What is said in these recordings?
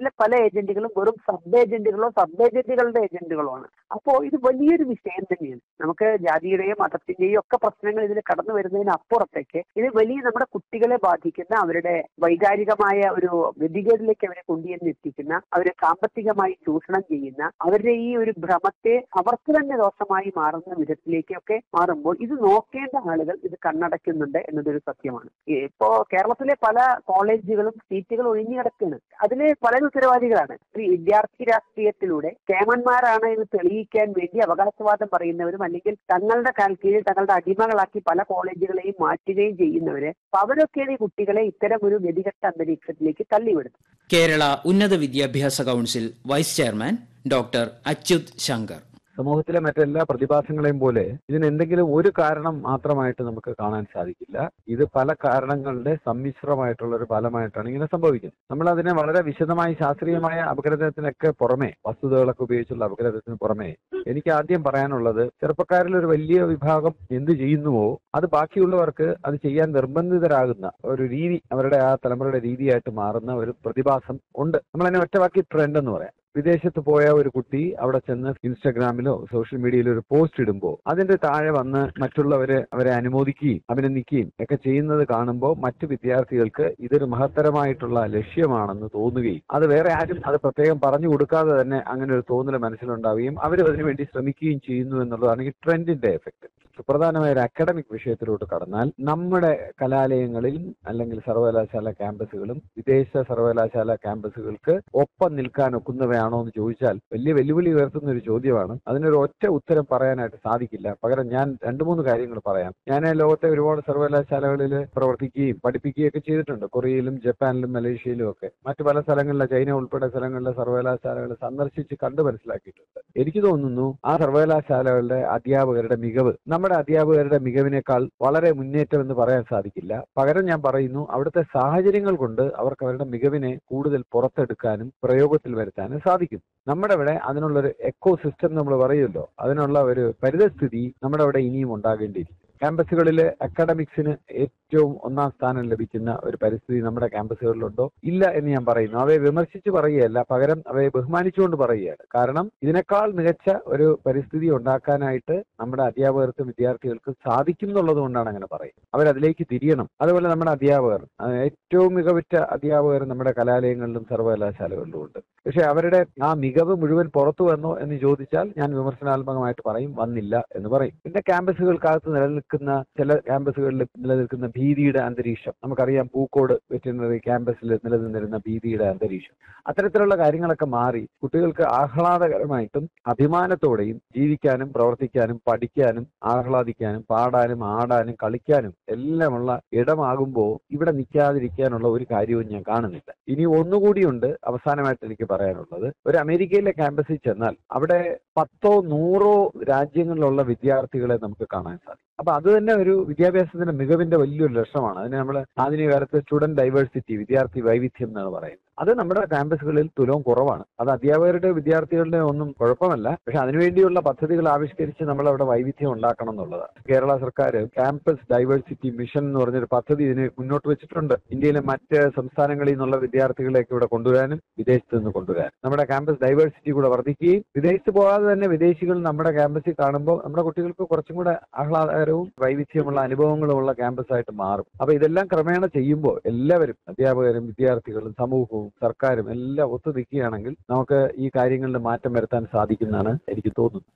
കേരളത്തിലെ പല ഏജന്റുകളും വെറും സബ് ഏജന്റുകളോ സബ് ഏജന്റുകളുടെ ഏജന്റുകളോ ആണ് അപ്പോ ഇത് വലിയൊരു വിഷയം തന്നെയാണ് നമുക്ക് ജാതിയുടെയും മതത്തിന്റെയും ഒക്കെ പ്രശ്നങ്ങൾ ഇതിൽ കടന്നു വരുന്നതിന് അപ്പുറത്തേക്ക് ഇത് വലിയ നമ്മുടെ കുട്ടികളെ ബാധിക്കുന്ന അവരുടെ വൈകാരികമായ ഒരു ഗതികേടിലേക്ക് അവരെ കൊണ്ടുചെന്ന് എത്തിക്കുന്ന അവരെ സാമ്പത്തികമായി ചൂഷണം ചെയ്യുന്ന അവരുടെ ഈ ഒരു ഭ്രമത്തെ അവർക്ക് തന്നെ ദോഷമായി മാറുന്ന വിധത്തിലേക്കൊക്കെ മാറുമ്പോൾ ഇത് നോക്കേണ്ട ആളുകൾ ഇത് കണ്ണടയ്ക്കുന്നുണ്ട് എന്നതൊരു സത്യമാണ് ഇപ്പോ കേരളത്തിലെ പല കോളേജുകളും സീറ്റുകൾ ഒഴിഞ്ഞു കിടക്കുകയാണ് അതിലെ പല ഉത്തരവാദികളാണ് ഈ വിദ്യാർത്ഥി രാഷ്ട്രീയത്തിലൂടെ കേമന്മാരാണ് എന്ന് തെളിയിക്കാൻ വേണ്ടി അവകാശവാദം പറയുന്നവരും അല്ലെങ്കിൽ തങ്ങളുടെ കാൽ കീഴിൽ തങ്ങളുടെ അടിമകളാക്കി പല കോളേജുകളെയും മാറ്റുകയും ചെയ്യുന്നവര് അപ്പൊ അവരൊക്കെയാണ് ഈ കുട്ടികളെ ഇത്തരം ഒരു ഗതികെട്ട അന്തരീക്ഷത്തിലേക്ക് തള്ളിവിടുന്നത് കേരള ഉന്നത വിദ്യാഭ്യാസ council vice chairman doctor Achuth Shankar സമൂഹത്തിലെ മറ്റെല്ലാ പ്രതിഭാസങ്ങളെയും പോലെ ഇതിന് എന്തെങ്കിലും ഒരു കാരണം മാത്രമായിട്ട് നമുക്ക് കാണാൻ സാധിക്കില്ല ഇത് പല കാരണങ്ങളുടെ സമ്മിശ്രമായിട്ടുള്ള ഒരു ഫലമായിട്ടാണ് ഇങ്ങനെ സംഭവിക്കുന്നത് നമ്മൾ അതിനെ വളരെ വിശദമായി ശാസ്ത്രീയമായ അപഗ്രഥനത്തിനൊക്കെ പുറമെ വസ്തുതകളൊക്കെ ഉപയോഗിച്ചുള്ള അപഗ്രഥത്തിന് പുറമെ എനിക്ക് ആദ്യം പറയാനുള്ളത് ചെറുപ്പക്കാരിൽ ഒരു വലിയ വിഭാഗം എന്ത് ചെയ്യുന്നുവോ അത് ബാക്കിയുള്ളവർക്ക് അത് ചെയ്യാൻ നിർബന്ധിതരാകുന്ന ഒരു രീതി അവരുടെ ആ തലമുറയുടെ രീതിയായിട്ട് മാറുന്ന ഒരു പ്രതിഭാസം ഉണ്ട് നമ്മൾ അതിനെ ഒറ്റവാക്കി ട്രെൻഡ് എന്ന് പറയാം വിദേശത്ത് പോയ ഒരു കുട്ടി അവിടെ ചെന്ന് ഇൻസ്റ്റാഗ്രാമിലോ സോഷ്യൽ മീഡിയയിലോ ഒരു പോസ്റ്റ് ഇടുമ്പോൾ അതിന്റെ താഴെ വന്ന് മറ്റുള്ളവര് അവരെ അനുമോദിക്കുകയും അഭിനന്ദിക്കുകയും ഒക്കെ ചെയ്യുന്നത് കാണുമ്പോൾ മറ്റു വിദ്യാർത്ഥികൾക്ക് ഇതൊരു മഹത്തരമായിട്ടുള്ള ലക്ഷ്യമാണെന്ന് തോന്നുകയും അത് വേറെ ആരും അത് പ്രത്യേകം പറഞ്ഞു കൊടുക്കാതെ തന്നെ അങ്ങനെ ഒരു തോന്നൽ മനസ്സിലുണ്ടാവുകയും അവർ അതിനുവേണ്ടി ശ്രമിക്കുകയും ചെയ്യുന്നു എന്നുള്ളതാണ് ഈ ട്രെൻഡിന്റെ എഫക്ട് സുപ്രധാനമായ ഒരു അക്കാഡമിക് വിഷയത്തിലോട്ട് കടന്നാൽ നമ്മുടെ കലാലയങ്ങളിൽ അല്ലെങ്കിൽ സർവകലാശാല ക്യാമ്പസുകളും വിദേശ സർവകലാശാല ക്യാമ്പസുകൾക്ക് ഒപ്പം നിൽക്കാൻ ഒക്കുന്നവയാണോ എന്ന് ചോദിച്ചാൽ വലിയ വെല്ലുവിളി ഉയർത്തുന്ന ഒരു ചോദ്യമാണ് അതിനൊരു ഒറ്റ ഉത്തരം പറയാനായിട്ട് സാധിക്കില്ല പകരം ഞാൻ രണ്ടു മൂന്ന് കാര്യങ്ങൾ പറയാം ഞാൻ ലോകത്തെ ഒരുപാട് സർവകലാശാലകളിൽ പ്രവർത്തിക്കുകയും പഠിപ്പിക്കുകയും ഒക്കെ ചെയ്തിട്ടുണ്ട് കൊറിയയിലും ജപ്പാനിലും മലേഷ്യയിലും ഒക്കെ മറ്റു പല സ്ഥലങ്ങളിലെ ചൈന ഉൾപ്പെടെ സ്ഥലങ്ങളിലെ സർവകലാശാലകൾ സന്ദർശിച്ച് കണ്ടു മനസ്സിലാക്കിയിട്ടുണ്ട് എനിക്ക് തോന്നുന്നു ആ സർവകലാശാലകളുടെ അധ്യാപകരുടെ മികവ് നമ്മുടെ അധ്യാപകരുടെ മികവിനേക്കാൾ വളരെ മുന്നേറ്റം എന്ന് പറയാൻ സാധിക്കില്ല പകരം ഞാൻ പറയുന്നു അവിടുത്തെ സാഹചര്യങ്ങൾ കൊണ്ട് അവർക്ക് അവരുടെ മികവിനെ കൂടുതൽ പുറത്തെടുക്കാനും പ്രയോഗത്തിൽ വരുത്താനും സാധിക്കും നമ്മുടെ ഇവിടെ അതിനുള്ളൊരു എക്കോ സിസ്റ്റം നമ്മൾ പറയുമല്ലോ അതിനുള്ള ഒരു പരിതസ്ഥിതി നമ്മുടെ അവിടെ ഇനിയും ഉണ്ടാകേണ്ടിയിരിക്കും ക്യാമ്പസുകളിലെ അക്കാഡമിക്സിന് ഏറ്റവും ഒന്നാം സ്ഥാനം ലഭിക്കുന്ന ഒരു പരിസ്ഥിതി നമ്മുടെ ക്യാമ്പസുകളിലുണ്ടോ ഇല്ല എന്ന് ഞാൻ പറയുന്നു അവയെ വിമർശിച്ച് പറയുകയല്ല പകരം അവയെ ബഹുമാനിച്ചുകൊണ്ട് പറയുകയാണ് കാരണം ഇതിനേക്കാൾ മികച്ച ഒരു പരിസ്ഥിതി ഉണ്ടാക്കാനായിട്ട് നമ്മുടെ അധ്യാപകർക്കും വിദ്യാർത്ഥികൾക്കും സാധിക്കും എന്നുള്ളത് കൊണ്ടാണ് അങ്ങനെ പറയുന്നത് അവരതിലേക്ക് തിരിയണം അതുപോലെ നമ്മുടെ അധ്യാപകർ ഏറ്റവും മികവുറ്റ അധ്യാപകർ നമ്മുടെ കലാലയങ്ങളിലും സർവകലാശാലകളിലും ഉണ്ട് പക്ഷെ അവരുടെ ആ മികവ് മുഴുവൻ പുറത്തു വന്നോ എന്ന് ചോദിച്ചാൽ ഞാൻ വിമർശനാത്മകമായിട്ട് പറയും വന്നില്ല എന്ന് പറയും പിന്നെ ക്യാമ്പസുകൾക്കകത്ത് നിലനിൽക്കുന്ന ചില ക്യാമ്പസുകളിൽ നിലനിൽക്കുന്ന ഭീതിയുടെ അന്തരീക്ഷം നമുക്കറിയാം പൂക്കോട് വെറ്റിനറി ക്യാമ്പസിൽ നിലനിന്നിരുന്ന ഭീതിയുടെ അന്തരീക്ഷം അത്തരത്തിലുള്ള കാര്യങ്ങളൊക്കെ മാറി കുട്ടികൾക്ക് ആഹ്ലാദകരമായിട്ടും അഭിമാനത്തോടെയും ജീവിക്കാനും പ്രവർത്തിക്കാനും പഠിക്കാനും ആഹ്ലാദിക്കാനും പാടാനും ആടാനും കളിക്കാനും എല്ലാമുള്ള ഇടമാകുമ്പോൾ ഇവിടെ നിൽക്കാതിരിക്കാനുള്ള ഒരു കാര്യവും ഞാൻ കാണുന്നില്ല ഇനി ഒന്നുകൂടിയുണ്ട് അവസാനമായിട്ട് എനിക്ക് പറയാനുള്ളത് ഒരു അമേരിക്കയിലെ ക്യാമ്പസിൽ ചെന്നാൽ അവിടെ പത്തോ നൂറോ രാജ്യങ്ങളിലുള്ള വിദ്യാർത്ഥികളെ നമുക്ക് കാണാൻ സാധിക്കും അപ്പൊ അത് തന്നെ ഒരു വിദ്യാഭ്യാസത്തിന്റെ മികവിന്റെ വലിയൊരു ലക്ഷണമാണ് അതിന് നമ്മൾ ആധുനിക കാലത്ത് സ്റ്റുഡന്റ് ഡൈവേഴ്സിറ്റി വിദ്യാർത്ഥി വൈവിധ്യം എന്നാണ് പറയുന്നത് അത് നമ്മുടെ ക്യാമ്പസുകളിൽ തുലവും കുറവാണ് അത് അധ്യാപകരുടെ വിദ്യാർത്ഥികളുടെ ഒന്നും കുഴപ്പമല്ല പക്ഷെ അതിനുവേണ്ടിയുള്ള പദ്ധതികൾ ആവിഷ്കരിച്ച് നമ്മൾ അവിടെ വൈവിധ്യം ഉണ്ടാക്കണം എന്നുള്ളതാണ് കേരള സർക്കാർ ക്യാമ്പസ് ഡൈവേഴ്സിറ്റി മിഷൻ എന്ന് പറഞ്ഞൊരു പദ്ധതി ഇതിന് മുന്നോട്ട് വെച്ചിട്ടുണ്ട് ഇന്ത്യയിലെ മറ്റ് സംസ്ഥാനങ്ങളിൽ നിന്നുള്ള വിദ്യാർത്ഥികളെയൊക്കെ ഇവിടെ കൊണ്ടുവരാനും വിദേശത്ത് നിന്ന് കൊണ്ടുവരാനും നമ്മുടെ ക്യാമ്പസ് ഡൈവേഴ്സിറ്റി കൂടെ വർദ്ധിക്കുകയും വിദേശത്ത് പോകാതെ തന്നെ വിദേശികൾ നമ്മുടെ ക്യാമ്പസിൽ കാണുമ്പോൾ നമ്മുടെ കുട്ടികൾക്ക് കുറച്ചും കൂടെ ആഹ്ലാദകരവും വൈവിധ്യമുള്ള അനുഭവങ്ങളുമുള്ള ക്യാമ്പസ് ആയിട്ട് മാറും അപ്പൊ ഇതെല്ലാം ക്രമേണ ചെയ്യുമ്പോൾ എല്ലാവരും അധ്യാപകരും വിദ്യാർത്ഥികളും സമൂഹവും സർക്കാരും എല്ലാം ഒത്തു നിൽക്കുകയാണെങ്കിൽ നമുക്ക് ഈ കാര്യങ്ങളിൽ മാറ്റം വരുത്താൻ സാധിക്കുന്നതാണ് എനിക്ക് തോന്നുന്നത്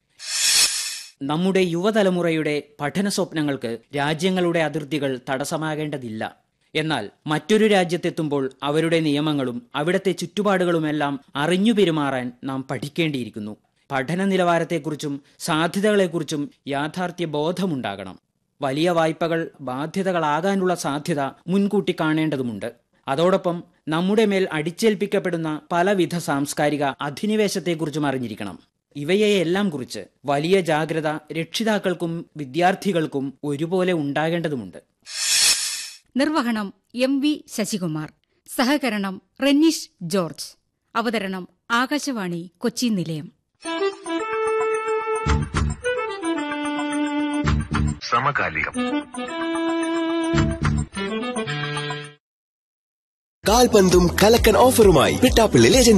നമ്മുടെ യുവതലമുറയുടെ പഠന സ്വപ്നങ്ങൾക്ക് രാജ്യങ്ങളുടെ അതിർത്തികൾ തടസ്സമാകേണ്ടതില്ല എന്നാൽ മറ്റൊരു രാജ്യത്തെത്തുമ്പോൾ അവരുടെ നിയമങ്ങളും അവിടത്തെ ചുറ്റുപാടുകളുമെല്ലാം അറിഞ്ഞു പെരുമാറാൻ നാം പഠിക്കേണ്ടിയിരിക്കുന്നു പഠന നിലവാരത്തെക്കുറിച്ചും സാധ്യതകളെക്കുറിച്ചും യാഥാർത്ഥ്യ ബോധമുണ്ടാകണം വലിയ വായ്പകൾ ബാധ്യതകളാകാനുള്ള സാധ്യത മുൻകൂട്ടി കാണേണ്ടതുമുണ്ട് അതോടൊപ്പം നമ്മുടെ മേൽ അടിച്ചേൽപ്പിക്കപ്പെടുന്ന പലവിധ സാംസ്കാരിക അധിനിവേശത്തെക്കുറിച്ചും അറിഞ്ഞിരിക്കണം ഇവയെയെല്ലാം കുറിച്ച് വലിയ ജാഗ്രത രക്ഷിതാക്കൾക്കും വിദ്യാർത്ഥികൾക്കും ഒരുപോലെ ഉണ്ടാകേണ്ടതുമുണ്ട് നിർവഹണം എം വി ശശികുമാർ സഹകരണം റെന്നീഷ് ജോർജ് അവതരണം ആകാശവാണി കൊച്ചി നിലയം സമകാലികം കാൽപന്തും കലക്കൻ ഓഫറുമായി പിട്ടാപ്പിള്ളി